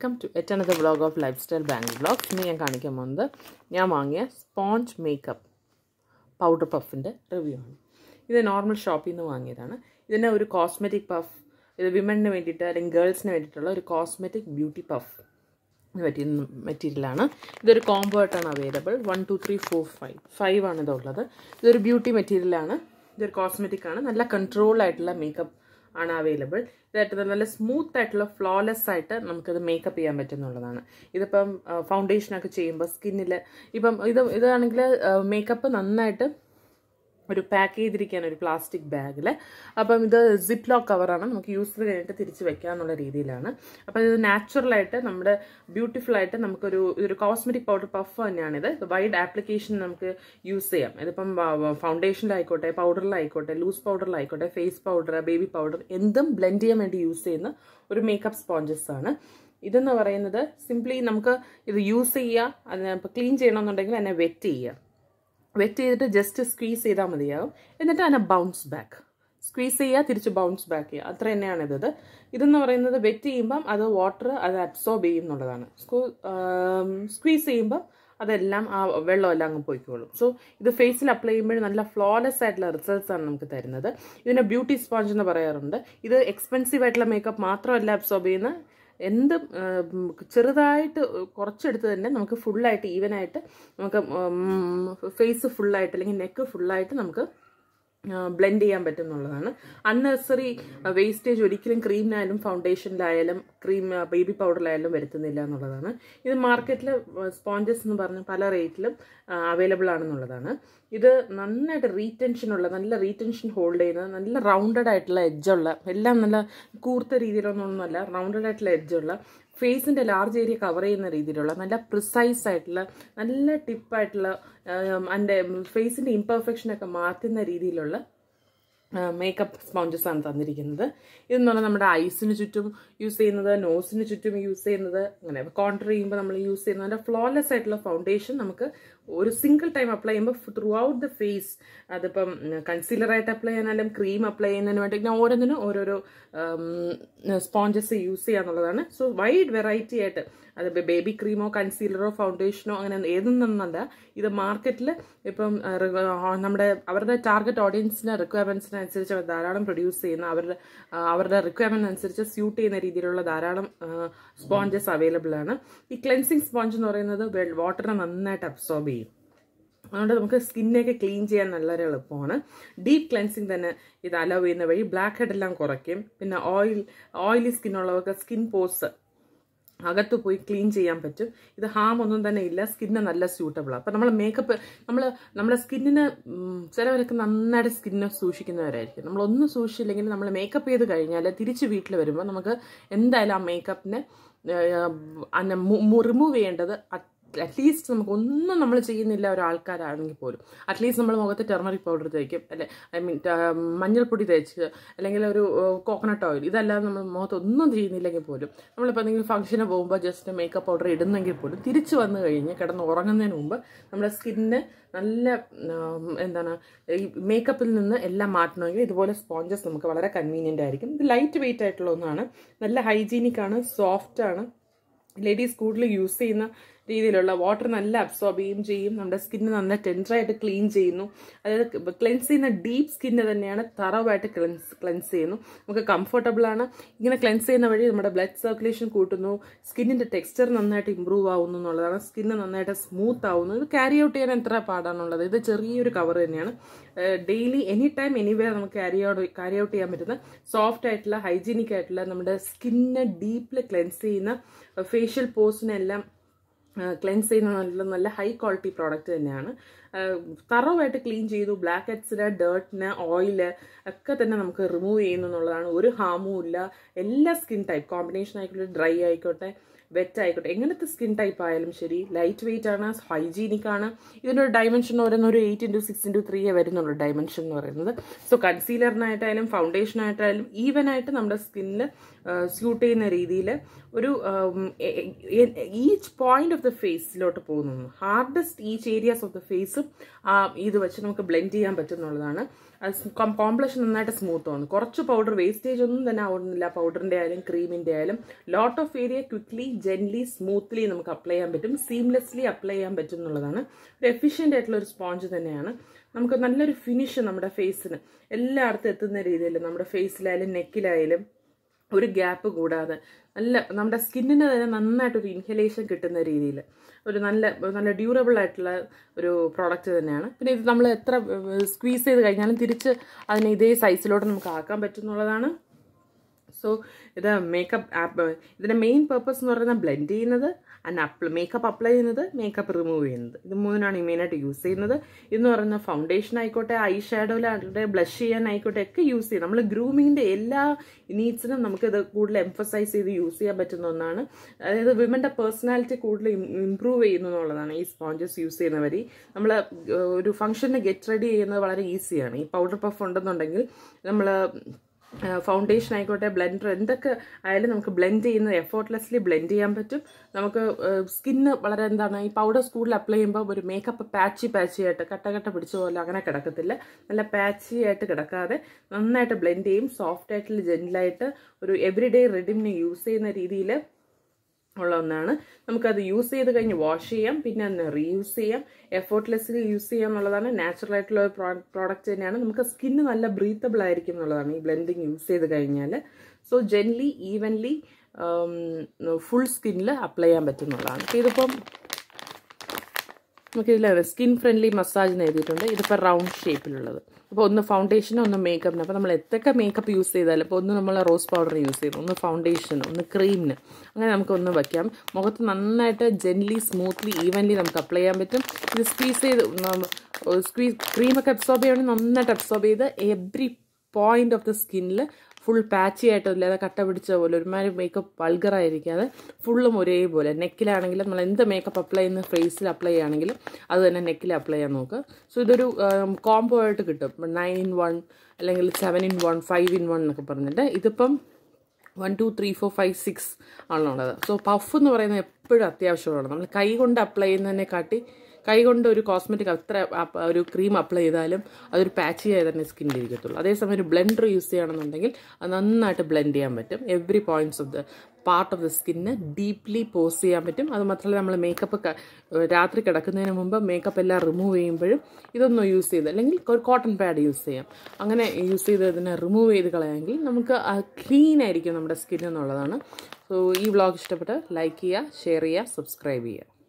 welcome to yet another vlog of lifestyle bank vlogs ഇന്ന് ഞാൻ കാണിക്കാൻ പോകുന്നത് ഞാൻ വാങ്ങിയ സ്പോഞ്ച് മേക്കപ്പ് പൗഡർ പഫിൻ്റെ റിവ്യൂ ആണ് ഇത് നോർമൽ ഷോപ്പിൽ നിന്ന് വാങ്ങിയതാണ് ഇതിന് ഒരു കോസ്മെറ്റിക് പഫ് ഇത് വിമണിന് വേണ്ടിയിട്ട് അല്ലെങ്കിൽ ഗേൾസിന് വേണ്ടിയിട്ടുള്ള ഒരു കോസ്മെറ്റിക് ബ്യൂട്ടി പഫ് പറ്റിയ മെറ്റീരിയലാണ് ഇതൊരു കോംബോ ആയിട്ടാണ് available one two three four five five ആണ് ഇതുള്ളത് ഇതൊരു ബ്യൂട്ടി മെറ്റീരിയലാണ് ഇതൊരു കോസ്മെറ്റിക് ആണ് നല്ല കൺട്രോൾ ആയിട്ടുള്ള മേക്കപ്പ് ആണ് അവൈലബിൾ ഇതായിട്ട് നല്ല സ്മൂത്ത് ആയിട്ടുള്ള ഫ്ലോലെസ് ആയിട്ട് നമുക്കിത് മേക്കപ്പ് ചെയ്യാൻ പറ്റുന്നുള്ളതാണ് ഇതിപ്പം ഫൗണ്ടേഷനൊക്കെ ചെയ്യുമ്പോൾ സ്കിന്നിൽ ഇപ്പം ഇത് ഇതാണെങ്കിൽ മേക്കപ്പ് നന്നായിട്ട് ഒരു പാക്ക് ചെയ്തിരിക്കുകയാണ് ഒരു പ്ലാസ്റ്റിക് ബാഗിൽ അപ്പം ഇത് സിപ്പ് ലോക്ക് കവറാണ് നമുക്ക് യൂസ് ചെയ്ത് കഴിഞ്ഞിട്ട് തിരിച്ച് വെക്കാന്നുള്ള രീതിയിലാണ് അപ്പം ഇത് നാച്ചുറലായിട്ട് നമ്മുടെ ബ്യൂട്ടിഫുൾ ആയിട്ട് നമുക്കൊരു ഇതൊരു കോസ്മെറ്റിക് പൗഡർ പഫ് തന്നെയാണിത് ഇത് വൈഡ് ആപ്ലിക്കേഷൻ നമുക്ക് യൂസ് ചെയ്യാം ഇതിപ്പം ഫൗണ്ടേഷനിലായിക്കോട്ടെ പൗഡറിലായിക്കോട്ടെ ലൂസ് പൗഡറിലായിക്കോട്ടെ ഫേസ് പൗഡർ ബേബി പൗഡർ എന്തും ബ്ലെൻഡ് ചെയ്യാൻ വേണ്ടി യൂസ് ചെയ്യുന്ന ഒരു മേക്കപ്പ് സ്പോഞ്ചസ് ആണ് ഇതെന്ന് പറയുന്നത് സിംപ്ലി നമുക്ക് ഇത് യൂസ് ചെയ്യുക അതിനെ ഇപ്പോൾ ക്ലീൻ ചെയ്യണമെന്നുണ്ടെങ്കിൽ അതിനെ വെറ്റ് ചെയ്യുക വെറ്റ് ചെയ്തിട്ട് ജസ്റ്റ് സ്ക്വീസ് ചെയ്താൽ മതിയാവും എന്നിട്ട് അതിനെ ബൗൺസ് ബാക്ക് സ്ക്വീസ് ചെയ്യുക തിരിച്ച് ബൗൺസ് ബാക്ക് ചെയ്യുക അത്ര തന്നെയാണ് ഇത് ഇതെന്ന് പറയുന്നത് വെറ്റ് ചെയ്യുമ്പം അത് വാട്ടർ അത് അബ്സോർബ് ചെയ്യും എന്നുള്ളതാണ് സ്ക്വീസ് ചെയ്യുമ്പം അതെല്ലാം ആ വെള്ളമെല്ലാം അങ്ങ് പോയിക്കോളും സോ ഇത് ഫേസിൽ അപ്ലൈ ചെയ്യുമ്പോൾ നല്ല ഫ്ലോലെസ് ആയിട്ടുള്ള റിസൾട്ട്സ് ആണ് നമുക്ക് തരുന്നത് ഇതിനെ ബ്യൂട്ടി സ്പോഞ്ച് എന്ന് പറയാറുണ്ട് ഇത് എക്സ്പെൻസീവ് ആയിട്ടുള്ള മേക്കപ്പ് മാത്രമല്ല അബ്സോർബ് ചെയ്യുന്ന എന്ത് ചെറുതായിട്ട് കുറച്ചെടുത്ത് തന്നെ നമുക്ക് ഫുള്ളായിട്ട് ഈവനായിട്ട് നമുക്ക് ഫേസ് ഫുള്ളായിട്ട് അല്ലെങ്കിൽ നെക്ക് ഫുള്ളായിട്ട് നമുക്ക് ബ്ലെൻഡ് ചെയ്യാൻ പറ്റും എന്നുള്ളതാണ് അൺനെസറി വേസ്റ്റേജ് ഒരിക്കലും ക്രീമിനായാലും ഫൗണ്ടേഷനിലായാലും ക്രീം ബേബി പൗഡറിലായാലും വരുത്തുന്നില്ല എന്നുള്ളതാണ് ഇത് മാർക്കറ്റിൽ സ്പോഞ്ചസ് എന്ന് പറഞ്ഞ് പല റേറ്റിലും അവൈലബിൾ ആണെന്നുള്ളതാണ് ഇത് നന്നായിട്ട് റീറ്റൻഷനുള്ള നല്ല റീറ്റൻഷൻ ഹോൾഡ് ചെയ്യുന്ന നല്ല റൗണ്ടഡ് ആയിട്ടുള്ള എഡ്ജുള്ള എല്ലാം നല്ല കൂർത്ത രീതിയിലൊന്നൊന്നുമല്ല റൗണ്ടഡ് ആയിട്ടുള്ള എഡ്ജുള്ള ഫേസിൻ്റെ ലാർജ് ഏരിയ കവർ ചെയ്യുന്ന രീതിയിലുള്ള നല്ല പ്രിസൈസ് ആയിട്ടുള്ള നല്ല ടിപ്പായിട്ടുള്ള അതിൻ്റെ ഫേസിൻ്റെ ഇംപെർഫെക്ഷനൊക്കെ മാറ്റുന്ന രീതിയിലുള്ള മേക്കപ്പ് സ്പോഞ്ചസ് ആണ് തന്നിരിക്കുന്നത് ഇതെന്ന് പറഞ്ഞാൽ നമ്മുടെ ഐസിന് ചുറ്റും യൂസ് ചെയ്യുന്നത് നോസിന് ചുറ്റും യൂസ് ചെയ്യുന്നത് അങ്ങനെ കോൺട്ര ചെയ്യുമ്പോൾ നമ്മൾ യൂസ് ചെയ്യുന്നത് നല്ല ഫ്ലോലെസ് ആയിട്ടുള്ള ഫൗണ്ടേഷൻ നമുക്ക് ഒരു സിംഗിൾ ടൈം അപ്ലൈ ചെയ്യുമ്പോൾ ത്രൂ ഔട്ട് ദ ഫേസ് അതിപ്പം കൺസീലറായിട്ട് അപ്ലൈ ചെയ്യാനാലും ക്രീം അപ്ലൈ ചെയ്യുന്നതിന് വേണ്ടി ഞാൻ ഓരോന്നിനും ഓരോരോ സ്പോഞ്ചസ് യൂസ് ചെയ്യാന്നുള്ളതാണ് സോ വൈഡ് വെറൈറ്റി ആയിട്ട് അത് ബേബി ക്രീമോ കൺസീലറോ ഫൗണ്ടേഷനോ അങ്ങനെ ഏതൊന്നല്ല ഇത് മാർക്കറ്റിൽ ഇപ്പം നമ്മുടെ അവരുടെ ടാർഗറ്റ് ഓഡിയൻസിൻ്റെ റിക്വയർമെൻറ്റ്സിനനുസരിച്ച് അവർ ധാരാളം പ്രൊഡ്യൂസ് ചെയ്യുന്ന അവരുടെ അവരുടെ റിക്വയർമെൻറ്റ് അനുസരിച്ച് സ്യൂട്ട് ചെയ്യുന്ന രീതിയിലുള്ള ധാരാളം സ്പോഞ്ചസ് അവൈലബിൾ ആണ് ഈ ക്ലെൻസിങ് സ്പോഞ്ച് എന്ന് പറയുന്നത് വാട്ടറിനെ നന്നായിട്ട് അബ്സോർബ് ചെയ്യും അതുകൊണ്ട് നമുക്ക് സ്കിന്നൊക്കെ ക്ലീൻ ചെയ്യാൻ വളരെ എളുപ്പമാണ് ഡീപ്പ് ക്ലെൻസിങ് തന്നെ ഇത് അലോ ചെയ്യുന്ന വഴി ബ്ലാക്ക് ഹെഡ് എല്ലാം കുറയ്ക്കും പിന്നെ ഓയിൽ ഓയിലി സ്കിന്നുള്ളവർക്ക് സ്കിൻ പോസ് അകത്ത് പോയി ക്ലീൻ ചെയ്യാൻ പറ്റും ഇത് ഹാം ഒന്നും തന്നെ ഇല്ല സ്കിന്ന് നല്ല സ്യൂട്ടബിളാണ് അപ്പം നമ്മൾ മേക്കപ്പ് നമ്മൾ നമ്മുടെ സ്കിന്നിന് ചിലവരൊക്കെ നന്നായിട്ട് സ്കിന്നെ സൂക്ഷിക്കുന്നവരായിരിക്കും നമ്മളൊന്നും സൂക്ഷിച്ചില്ലെങ്കിൽ നമ്മൾ മേക്കപ്പ് ചെയ്ത് കഴിഞ്ഞാൽ തിരിച്ച് വീട്ടിൽ വരുമ്പോൾ നമുക്ക് എന്തായാലും ആ മേക്കപ്പിനെ റിമൂവ് ചെയ്യേണ്ടത് അറ്റ്ലീസ്റ്റ് നമുക്ക് ഒന്നും നമ്മൾ ചെയ്യുന്നില്ല ഒരാൾക്കാരാണെങ്കിൽ പോലും അറ്റ്ലീസ്റ്റ് നമ്മൾ മുഖത്ത് ടെർമറിക് പൗഡർ തേക്കും അല്ലെ ഐ മീൻ മഞ്ഞൾപ്പൊടി തേച്ച് അല്ലെങ്കിൽ ഒരു കോക്കനട്ട് ഓയിൽ ഇതല്ലാതെ നമ്മൾ മുഖത്ത് ഒന്നും ചെയ്യുന്നില്ലെങ്കിൽ പോലും നമ്മളിപ്പോൾ എന്തെങ്കിലും ഫംഗ്ഷന് പോകുമ്പോൾ ജസ്റ്റ് മേക്കപ്പ് പൗഡർ ഇടുന്നെങ്കിൽ പോലും തിരിച്ച് വന്നു കഴിഞ്ഞ് കിടന്ന് ഉറങ്ങുന്നതിന് മുമ്പ് നമ്മുടെ സ്കിന്നിന് നല്ല എന്താണ് ഈ മേക്കപ്പിൽ നിന്ന് എല്ലാം മാറ്റണമെങ്കിൽ ഇതുപോലെ സ്പോഞ്ചസ് നമുക്ക് വളരെ കൺവീനിയൻ്റ് ആയിരിക്കും ഇത് ലൈറ്റ് വെയിറ്റ് ആയിട്ടുള്ള ഒന്നാണ് നല്ല ഹൈജീനിക് ആണ് സോഫ്റ്റ് ആണ് ലേഡീസ് കൂടുതൽ യൂസ് ചെയ്യുന്ന രീതിയിലുള്ള വാട്ടർ നല്ല അബ്സോർബ് ചെയ്യും ചെയ്യും നമ്മുടെ സ്കിന്ന് നല്ല ടെൻഡറായിട്ട് ക്ലീൻ ചെയ്യുന്നു അതായത് ക്ലെൻസ് ചെയ്യുന്ന ഡീപ്പ് സ്കിന്ന് തന്നെയാണ് തറവായിട്ട് ക്ലെൻസ് ക്ലെൻസ് ചെയ്യുന്നു നമുക്ക് കംഫർട്ടബിൾ ആണ് ഇങ്ങനെ ക്ലെൻസ് ചെയ്യുന്ന വഴി നമ്മുടെ ബ്ലഡ് സർക്കുലേഷൻ കൂട്ടുന്നു സ്കിന്നിൻ്റെ ടെക്സ്ചർ നന്നായിട്ട് ഇമ്പ്രൂവ് ആവുന്നു എന്നുള്ളതാണ് സ്കിന്ന് നന്നായിട്ട് സ്മൂത്ത് ആവുന്നു ഇത് ക്യാരി ഔട്ട് ചെയ്യാൻ എത്ര പാടാണുള്ളത് ഇത് ചെറിയൊരു കവർ തന്നെയാണ് ഡെയിലി എനി ടൈം എനിവെയർ നമുക്ക് ക്യാരി ഔട്ട് ക്യാരി ഔട്ട് ചെയ്യാൻ പറ്റുന്ന സോഫ്റ്റ് ആയിട്ടുള്ള ഹൈജീനിക് ആയിട്ടുള്ള നമ്മുടെ സ്കിന്നെ ഡീപ്പിൽ ക്ലെൻസ് ചെയ്യുന്ന ഫേഷ്യൽ പോസിനെല്ലാം ക്ലെൻസ് ചെയ്യുന്ന നല്ല നല്ല ഹൈ ക്വാളിറ്റി പ്രോഡക്റ്റ് തന്നെയാണ് തറവായിട്ട് ക്ലീൻ ചെയ്തു ബ്ലാക്ക് ഹെഡ്സിന് ഡേർട്ടിന് ഓയില് ഒക്കെ തന്നെ നമുക്ക് റിമൂവ് ചെയ്യുന്നു എന്നുള്ളതാണ് ഒരു ഹാമും ഇല്ല എല്ലാ സ്കിൻ ടൈപ്പ് കോമ്പിനേഷൻ ആയിക്കോട്ടെ ഡ്രൈ ആയിക്കോട്ടെ വെറ്റ് ആയിക്കോട്ടെ എങ്ങനത്തെ സ്കിൻ ടൈപ്പ് ആയാലും ശരി ലൈറ്റ് വെയിറ്റ് ആണ് ഹൈജീനിക് ആണ് ഇതിൻ്റെ ഒരു ഡയമെൻഷൻ പറയുന്ന ഒരു എയ്റ്റ് ഇൻറ്റു സിക്സ് ഇൻറ്റു ത്രീയേ വരുന്നുള്ളൂ ഡയമെൻഷൻ എന്ന് പറയുന്നത് സോ കൺസീലറിനായിട്ടായാലും ഫൗണ്ടേഷനായിട്ടായാലും ഈവൻ ആയിട്ട് നമ്മുടെ സ്കിന്നിൽ സ്യൂട്ട് ചെയ്യുന്ന രീതിയിൽ ഒരു ഈച്ച് പോയിന്റ് ഓഫ് ദ ഫേസിലോട്ട് പോകുന്നു hardest each areas of the ഫേസും ഇത് വെച്ച് നമുക്ക് ബ്ലെൻഡ് ചെയ്യാൻ പറ്റുന്നുള്ളതാണ് കോംപ്ലക്ഷൻ നന്നായിട്ട് സ്മൂത്ത് തോന്നുന്നു കുറച്ച് പൗഡർ വേസ്റ്റേജ് ഒന്നും തന്നെ ആവുന്നില്ല പൗഡറിൻ്റെ ആയാലും ക്രീമിൻ്റെ ആയാലും lot of area quickly gently smoothly നമുക്ക് അപ്ലൈ ചെയ്യാൻ പറ്റും സീംലെസ്ലി അപ്ലൈ ചെയ്യാൻ പറ്റും എന്നുള്ളതാണ് ഒരു എഫിഷ്യൻ്റ് ആയിട്ടുള്ള ഒരു സ്പോഞ്ച് തന്നെയാണ് നമുക്ക് നല്ലൊരു ഫിനിഷ് നമ്മുടെ ഫേസിന് എല്ലായിടത്തും എത്തുന്ന രീതിയിൽ നമ്മുടെ ഫേസിലായാലും നെക്കിലായാലും ഒരു ഗ്യാപ്പ് കൂടാതെ നല്ല നമ്മുടെ സ്കിന്നിന് തന്നെ നന്നായിട്ടൊരു ഇൻഹലേഷൻ കിട്ടുന്ന രീതിയിൽ ഒരു നല്ല നല്ല ഡ്യൂറബിൾ ആയിട്ടുള്ള ഒരു പ്രോഡക്റ്റ് തന്നെയാണ് പിന്നെ ഇത് നമ്മൾ എത്ര സ്ക്വീസ് ചെയ്ത് കഴിഞ്ഞാലും തിരിച്ച് അതിനെ ഇതേ സൈസിലോട്ട് നമുക്ക് ആക്കാൻ പറ്റുന്നുള്ളതാണ് സോ ഇത് മേക്കപ്പ് ആപ്പ് ഇതിൻ്റെ മെയിൻ പർപ്പസ് എന്ന് പറയുന്നത് ബ്ലെൻഡ് ചെയ്യുന്നത് ആൻഡ് അപ്ല മേക്കപ്പ് അപ്ലൈ ചെയ്യുന്നത് മേക്കപ്പ് റിമൂവ് ചെയ്യുന്നത് ഇത് മൂന്നിനാണ് ഈ മെയിനായിട്ട് യൂസ് ചെയ്യുന്നത് ഇതെന്ന് പറയുന്ന ഫൗണ്ടേഷൻ ആയിക്കോട്ടെ ഐ ഷാഡോയിലായിക്കോട്ടെ ബ്ലഷ് ചെയ്യാനായിക്കോട്ടെ ഒക്കെ യൂസ് ചെയ്യും നമ്മൾ ഗ്രൂമിങ്ങിൻ്റെ എല്ലാ നീഡ്സിനും നമുക്കിത് കൂടുതൽ എംഫസൈസ് ചെയ്ത് യൂസ് ചെയ്യാൻ പറ്റുന്ന ഒന്നാണ് അതായത് വിമൻ്റെ പേഴ്സണാലിറ്റി കൂടുതൽ ഇമ്പ്രൂവ് ചെയ്യുന്നു എന്നുള്ളതാണ് ഈ സ്പോഞ്ചസ് യൂസ് ചെയ്യുന്ന വഴി നമ്മൾ ഒരു ഫംഗ്ഷന് ഗെറ്റ് റെഡി ചെയ്യുന്നത് വളരെ ഈസിയാണ് ഈ പൗഡർ പഫ് ഉണ്ടെന്നുണ്ടെങ്കിൽ നമ്മൾ ഫൗണ്ടേഷൻ ആയിക്കോട്ടെ ബ്ലെൻഡർ എന്തൊക്കെ ആയാലും നമുക്ക് ബ്ലെൻഡ് ചെയ്യുന്നത് എഫോർട്ട്ലെസ്ലി ബ്ലെൻഡ് ചെയ്യാൻ പറ്റും നമുക്ക് സ്കിന്ന് വളരെ എന്താണ് ഈ പൗഡർ സ്കൂളിൽ അപ്ലൈ ചെയ്യുമ്പോൾ ഒരു മേക്കപ്പ് പാച്ചി പാച്ചി ആയിട്ട് കട്ട കട്ട പിടിച്ച പോലെ അങ്ങനെ കിടക്കത്തില്ല നല്ല പാച്ചി ആയിട്ട് കിടക്കാതെ നന്നായിട്ട് ബ്ലെൻഡ് ചെയ്യും സോഫ്റ്റ് ആയിട്ടുള്ള ജെൻറ്റിലായിട്ട് ഒരു എവറിഡേ റെഡിമിന് യൂസ് ചെയ്യുന്ന രീതിയിൽ ഉള്ള ഒന്നാണ് നമുക്കത് യൂസ് ചെയ്ത് കഴിഞ്ഞ് വാഷ് ചെയ്യാം പിന്നെ ഒന്ന് റീയൂസ് ചെയ്യാം എഫോർട്ട്ലെസ്ലി യൂസ് ചെയ്യാം എന്നുള്ളതാണ് നാച്ചുറൽ ആയിട്ടുള്ള ഒരു പ്രോഡക്റ്റ് തന്നെയാണ് നമുക്ക് സ്കിന്ന് നല്ല ബ്രീത്തബിൾ ആയിരിക്കും എന്നുള്ളതാണ് ഈ ബ്ലെൻഡിങ് യൂസ് ചെയ്ത് കഴിഞ്ഞാൽ സോ ജെൻലി ഈവൻലി ഫുൾ സ്കിന്നിൽ അപ്ലൈ ചെയ്യാൻ പറ്റുന്നുള്ളതാണ് അപ്പോൾ ഇതിപ്പം നമുക്ക് ഇതിൽ സ്കിൻ ഫ്രണ്ട്ലി മസാജ് എന്ന് എഴുതിയിട്ടുണ്ട് ഇതിപ്പോൾ റൗണ്ട് ഷേപ്പിലുള്ളത് അപ്പോൾ ഒന്ന് ഫൗണ്ടേഷനും ഒന്ന് മേക്കപ്പിന് അപ്പോൾ നമ്മൾ എത്രയൊക്കെ മേക്കപ്പ് യൂസ് ചെയ്താലും ഇപ്പോൾ ഒന്ന് നമ്മൾ റോസ് പൗഡർ യൂസ് ചെയ്യും ഒന്ന് ഫൗണ്ടേഷന് ഒന്ന് ക്രീമിന് അങ്ങനെ നമുക്ക് ഒന്ന് വയ്ക്കാം മുഖത്ത് നന്നായിട്ട് ജെൻലി സ്മൂത്ത്ലി ഈവൻലി നമുക്ക് അപ്ലൈ ചെയ്യാൻ പറ്റും ഇത് സ്ക്വീസ് ചെയ്ത് സ്ക്വീസ് ക്രീമൊക്കെ അബ്സോർബ് ചെയ്യുകയാണെങ്കിൽ നന്നായിട്ട് അബ്സോർബ് ചെയ്ത് എവറി പോയിന്റ് ഓഫ് ദ സ്കിന്നിൽ ഫുൾ പാച്ചി ആയിട്ടോ ഇല്ലാതെ കട്ട പിടിച്ച പോലെ ഒരുമാതിരി മേക്കപ്പ് വൾഗറായിരിക്കാതെ ഫുള്ളും ഒരേപോലെ നെക്കിലാണെങ്കിലും നമ്മൾ എന്ത് മേക്കപ്പ് അപ്ലൈ ചെയ്യുന്ന ഫേസിൽ അപ്ലൈ ചെയ്യുകയാണെങ്കിലും അത് തന്നെ നെക്കിൽ അപ്ലൈ ചെയ്യാൻ നോക്കുക സോ ഇതൊരു കോംബോ ആയിട്ട് കിട്ടും നയൻ ഇൻ വൺ അല്ലെങ്കിൽ seven in one five in one എന്നൊക്കെ പറഞ്ഞിട്ട് ഇതിപ്പം one two three four five six ആണുള്ളത് സോ പഫ് എന്ന് പറയുന്നത് എപ്പോഴും അത്യാവശ്യമാണ് നമ്മൾ കൈ കൊണ്ട് അപ്ലൈ ചെയ്യുന്നതിനെ കാട്ടി കൈ കൊണ്ട് ഒരു കോസ്മെറ്റിക് അത്ര ഒരു ക്രീം അപ്ലൈ ചെയ്താലും അതൊരു പാച്ച് ചെയ്ത് തന്നെ സ്കിന്നിൽ ഇരിക്കത്തുള്ളൂ അതേസമയം ഒരു ബ്ലെൻഡർ യൂസ് ചെയ്യണമെന്നുണ്ടെങ്കിൽ അത് നന്നായിട്ട് ബ്ലെൻഡ് ചെയ്യാൻ പറ്റും every points of the part of the skin deeply pores ചെയ്യാൻ പറ്റും അത് മാത്രമല്ല നമ്മൾ മേക്കപ്പ് രാത്രി കിടക്കുന്നതിന് മുമ്പ് മേക്കപ്പ് എല്ലാം റിമൂവ് ചെയ്യുമ്പോഴും ഇതൊന്നും യൂസ് ചെയ്ത് അല്ലെങ്കിൽ ഒരു കോട്ടൺ പാഡ് യൂസ് ചെയ്യാം അങ്ങനെ യൂസ് ചെയ്ത് ഇതിനെ റിമൂവ് ചെയ്ത് കളയാമെങ്കിൽ നമുക്ക് ക്ലീൻ ആയിരിക്കും നമ്മുടെ സ്കിൻ എന്നുള്ളതാണ് സോ ഈ വ്ളോഗ് ഇഷ്ടപ്പെട്ട് ലൈക്ക് ചെയ്യുക ഷെയർ ചെയ്യുക സബ്സ്ക്രൈബ് ചെയ്യുക